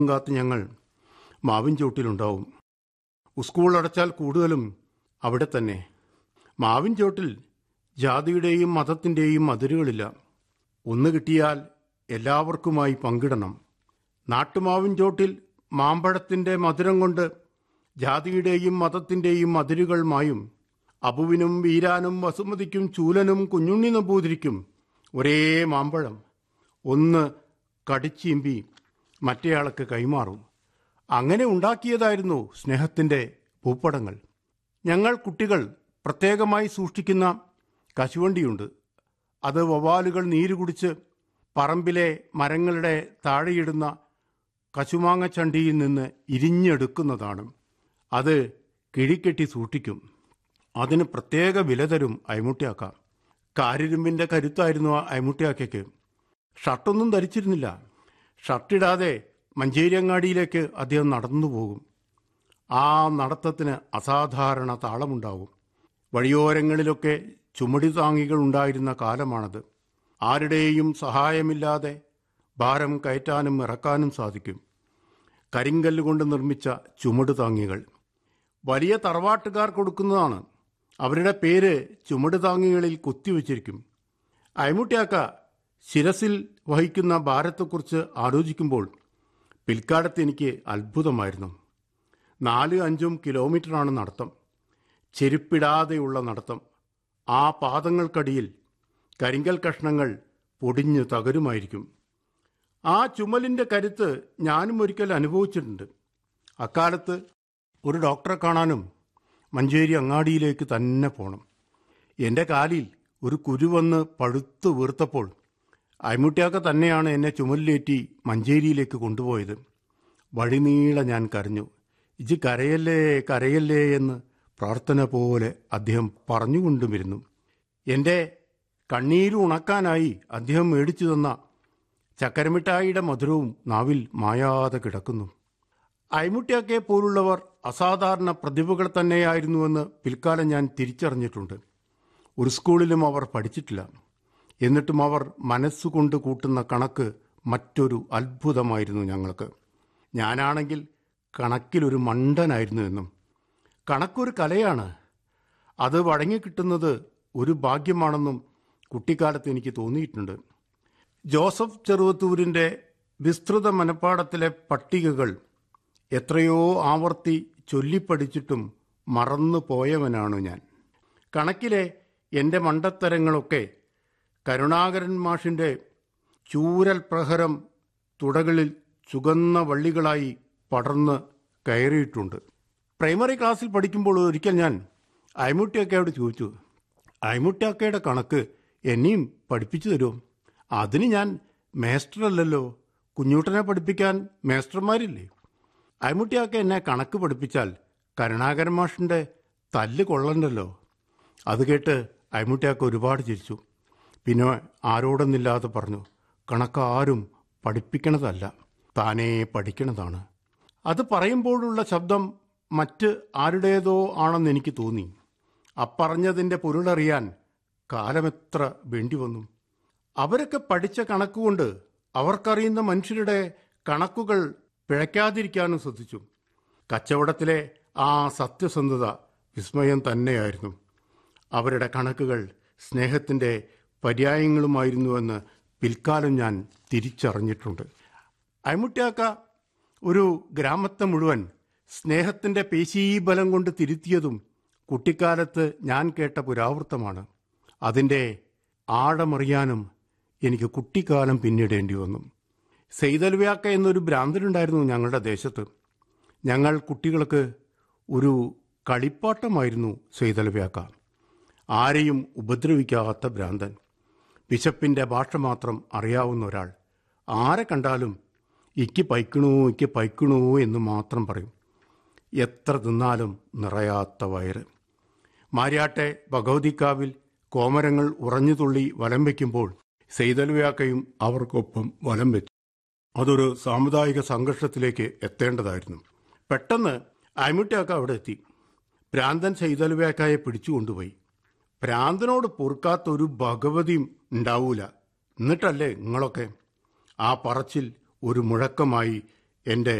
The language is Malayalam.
കാത്ത് ഞങ്ങൾ മാവിൻ ചോട്ടിലുണ്ടാവും സ്കൂൾ അടച്ചാൽ കൂടുതലും അവിടെ തന്നെ മാവിൻ ചോട്ടിൽ ജാതിയുടെയും മതത്തിൻ്റെയും അതിരുകളില്ല ഒന്ന് കിട്ടിയാൽ എല്ലാവർക്കുമായി പങ്കിടണം നാട്ടുമാവിൻ ചോട്ടിൽ മാമ്പഴത്തിൻ്റെ മധുരം കൊണ്ട് ജാതിയുടെയും മതത്തിൻ്റെയും അതിരുകൾ മായും അബുവിനും വീരാനും വസുമതിക്കും ചൂലനും കുഞ്ഞുണ്ണി നമ്പൂതിരിക്കും ഒരേ മാമ്പഴം ഒന്ന് കടിച്ചീമ്പി മറ്റേയാൾക്ക് കൈമാറും അങ്ങനെ ഉണ്ടാക്കിയതായിരുന്നു സ്നേഹത്തിൻ്റെ പൂപ്പടങ്ങൾ ഞങ്ങൾ കുട്ടികൾ പ്രത്യേകമായി സൂക്ഷിക്കുന്ന കശുവണ്ടിയുണ്ട് അത് വവ്വാലുകൾ നീര് കുടിച്ച് പറമ്പിലെ മരങ്ങളുടെ താഴെയിടുന്ന കശുമാങ്ങ ചണ്ടിയിൽ നിന്ന് ഇരിഞ്ഞെടുക്കുന്നതാണ് അത് കിഴിക്കെട്ടി സൂക്ഷിക്കും അതിന് പ്രത്യേക വില തരും അയമുട്ടിയാക്ക കാരിരുമ്പിൻ്റെ കരുത്തായിരുന്നു ആ അയമുട്ടിയാക്കയ്ക്ക് ഷർട്ടൊന്നും ധരിച്ചിരുന്നില്ല ഷർട്ടിടാതെ മഞ്ചേരിയങ്ങാടിയിലേക്ക് അദ്ദേഹം നടന്നു പോകും ആ നടത്തത്തിന് അസാധാരണ താളമുണ്ടാകും വഴിയോരങ്ങളിലൊക്കെ ചുമടി താങ്ങികൾ ഉണ്ടായിരുന്ന കാലമാണത് ആരുടെയും സഹായമില്ലാതെ ഭാരം കയറ്റാനും ഇറക്കാനും സാധിക്കും കരിങ്കല്ല് കൊണ്ട് നിർമ്മിച്ച ചുമട് താങ്ങികൾ വലിയ തറവാട്ടുകാർ കൊടുക്കുന്നതാണ് അവരുടെ പേര് ചുമട് താങ്ങികളിൽ കുത്തിവെച്ചിരിക്കും അയമുട്ടിയാക്ക ശിരസിൽ വഹിക്കുന്ന ഭാരത്തെക്കുറിച്ച് ആലോചിക്കുമ്പോൾ പിൽക്കാലത്ത് എനിക്ക് അത്ഭുതമായിരുന്നു നാല് അഞ്ചും കിലോമീറ്ററാണ് നടത്തം ചെരുപ്പിടാതെയുള്ള നടത്തം ആ പാദങ്ങൾക്കടിയിൽ കരിങ്കൽ കഷ്ണങ്ങൾ പൊടിഞ്ഞ് തകരുമായിരിക്കും ആ ചുമലിൻ്റെ കരുത്ത് ഞാനും ഒരിക്കൽ അനുഭവിച്ചിട്ടുണ്ട് അക്കാലത്ത് ഒരു ഡോക്ടറെ കാണാനും മഞ്ചേരി അങ്ങാടിയിലേക്ക് തന്നെ പോകണം എൻ്റെ കാലിൽ ഒരു കുരു വന്ന് പഴുത്ത് വീർത്തപ്പോൾ അയമുട്ടിയാക്ക തന്നെയാണ് എന്നെ ചുമലിലേറ്റി മഞ്ചേരിയിലേക്ക് കൊണ്ടുപോയത് വഴിനീളെ ഞാൻ കരഞ്ഞു ഇജ് കരയല്ലേ കരയല്ലേ എന്ന് പ്രാർത്ഥന പോലെ അദ്ദേഹം പറഞ്ഞുകൊണ്ടുമിരുന്നു എൻ്റെ കണ്ണീര് ഉണക്കാനായി അദ്ദേഹം മേടിച്ചു തന്ന ചക്കരമിഠായിയുടെ മധുരവും നാവിൽ മായാതെ കിടക്കുന്നു അയമുട്ടിയാക്കെ പോലുള്ളവർ അസാധാരണ പ്രതിഭകൾ തന്നെയായിരുന്നുവെന്ന് പിൽക്കാലം ഞാൻ തിരിച്ചറിഞ്ഞിട്ടുണ്ട് ഒരു സ്കൂളിലും അവർ പഠിച്ചിട്ടില്ല എന്നിട്ടും അവർ മനസ്സുകൊണ്ട് കൂട്ടുന്ന കണക്ക് മറ്റൊരു അത്ഭുതമായിരുന്നു ഞങ്ങൾക്ക് ഞാനാണെങ്കിൽ കണക്കിലൊരു മണ്ടനായിരുന്നു എന്നും കണക്കൊരു കലയാണ് അത് വഴങ്ങിക്കിട്ടുന്നത് ഒരു ഭാഗ്യമാണെന്നും കുട്ടിക്കാലത്ത് എനിക്ക് തോന്നിയിട്ടുണ്ട് ജോസഫ് ചെറുവത്തൂരിൻ്റെ വിസ്തൃത മനപ്പാടത്തിലെ പട്ടികകൾ എത്രയോ ആവർത്തി ചൊല്ലിപ്പഠിച്ചിട്ടും മറന്നു പോയവനാണ് ഞാൻ കണക്കിലെ എൻ്റെ മണ്ടത്തരങ്ങളൊക്കെ കരുണാകരൻ മാഷിൻ്റെ ചൂരൽ പ്രഹരം തുടകളിൽ ചുകന്ന വള്ളികളായി പടർന്ന് കയറിയിട്ടുണ്ട് പ്രൈമറി ക്ലാസ്സിൽ പഠിക്കുമ്പോൾ ഒരിക്കൽ ഞാൻ അയമുട്ടിയക്കയോട് ചോദിച്ചു അയമുട്ടിയക്കയുടെ കണക്ക് എന്നെയും പഠിപ്പിച്ചു തരുമോ അതിന് ഞാൻ മേസ്റ്ററല്ലല്ലോ കുഞ്ഞൂട്ടനെ പഠിപ്പിക്കാൻ മേസ്റ്റർമാരില്ലേ അയമുട്ടിയാക്ക എന്നെ കണക്ക് പഠിപ്പിച്ചാൽ കരുണാകരൻ മാഷിൻ്റെ തല്ല് കൊള്ളണ്ടല്ലോ അത് കേട്ട് അയമുട്ടിയാക്ക ഒരുപാട് ചിരിച്ചു പിന്നെ ആരോടൊന്നില്ലാതെ പറഞ്ഞു കണക്ക് ആരും പഠിപ്പിക്കണതല്ല താനേ പഠിക്കണതാണ് അത് പറയുമ്പോഴുള്ള ശബ്ദം മറ്റ് ആരുടേതോ ആണെന്ന് എനിക്ക് തോന്നി അപ്പറഞ്ഞതിൻ്റെ പൊരുളറിയാൻ കാലമെത്ര വേണ്ടി വന്നു അവരൊക്കെ പഠിച്ച കണക്കുകൊണ്ട് അവർക്കറിയുന്ന മനുഷ്യരുടെ കണക്കുകൾ പിഴയ്ക്കാതിരിക്കാനും ശ്രദ്ധിച്ചു കച്ചവടത്തിലെ ആ സത്യസന്ധത വിസ്മയം തന്നെയായിരുന്നു അവരുടെ കണക്കുകൾ സ്നേഹത്തിൻ്റെ പര്യായങ്ങളുമായിരുന്നുവെന്ന് പിൽക്കാലം ഞാൻ തിരിച്ചറിഞ്ഞിട്ടുണ്ട് അയമുട്ടിയാക്ക ഒരു ഗ്രാമത്തെ മുഴുവൻ സ്നേഹത്തിൻ്റെ പേശീബലം കൊണ്ട് തിരുത്തിയതും കുട്ടിക്കാലത്ത് ഞാൻ കേട്ട പുരാവൃത്തമാണ് അതിൻ്റെ ആഴമറിയാനും എനിക്ക് കുട്ടിക്കാലം പിന്നിടേണ്ടി വന്നു സെയ്തൽവ്യാക്ക എന്നൊരു ഭ്രാന്തനുണ്ടായിരുന്നു ഞങ്ങളുടെ ദേശത്ത് ഞങ്ങൾ കുട്ടികൾക്ക് ഒരു കളിപ്പാട്ടമായിരുന്നു സെയ്തൽവ്യാക്ക ആരെയും ഉപദ്രവിക്കാത്ത ഭ്രാന്തൻ വിശപ്പിൻ്റെ ഭാഷ മാത്രം അറിയാവുന്ന ഒരാൾ ആരെ കണ്ടാലും ഇക്ക് പൈക്കണോ ഇക്ക് പൈക്കണോ എന്ന് മാത്രം പറയും എത്ര തിന്നാലും നിറയാത്ത വയറ് മാര്യാട്ടെ ഭഗവതിക്കാവിൽ കോമരങ്ങൾ ഉറഞ്ഞുതുള്ളി വലം വയ്ക്കുമ്പോൾ സെയ്തൽവ്യാക്കയും അവർക്കൊപ്പം വലം വെച്ചു അതൊരു സാമുദായിക സംഘർഷത്തിലേക്ക് എത്തേണ്ടതായിരുന്നു പെട്ടെന്ന് അയമുട്ടിയാക്ക അവിടെ എത്തി ഭ്രാന്തൻ സെയ്തൽവ്യാക്കായെ പിടിച്ചുകൊണ്ടുപോയി ഭ്രാന്തനോട് പൊറുക്കാത്ത ഒരു ഭഗവതിയും ഉണ്ടാവൂല എന്നിട്ടല്ലേ നിങ്ങളൊക്കെ ആ പറച്ചിൽ ഒരു മുഴക്കമായി എൻ്റെ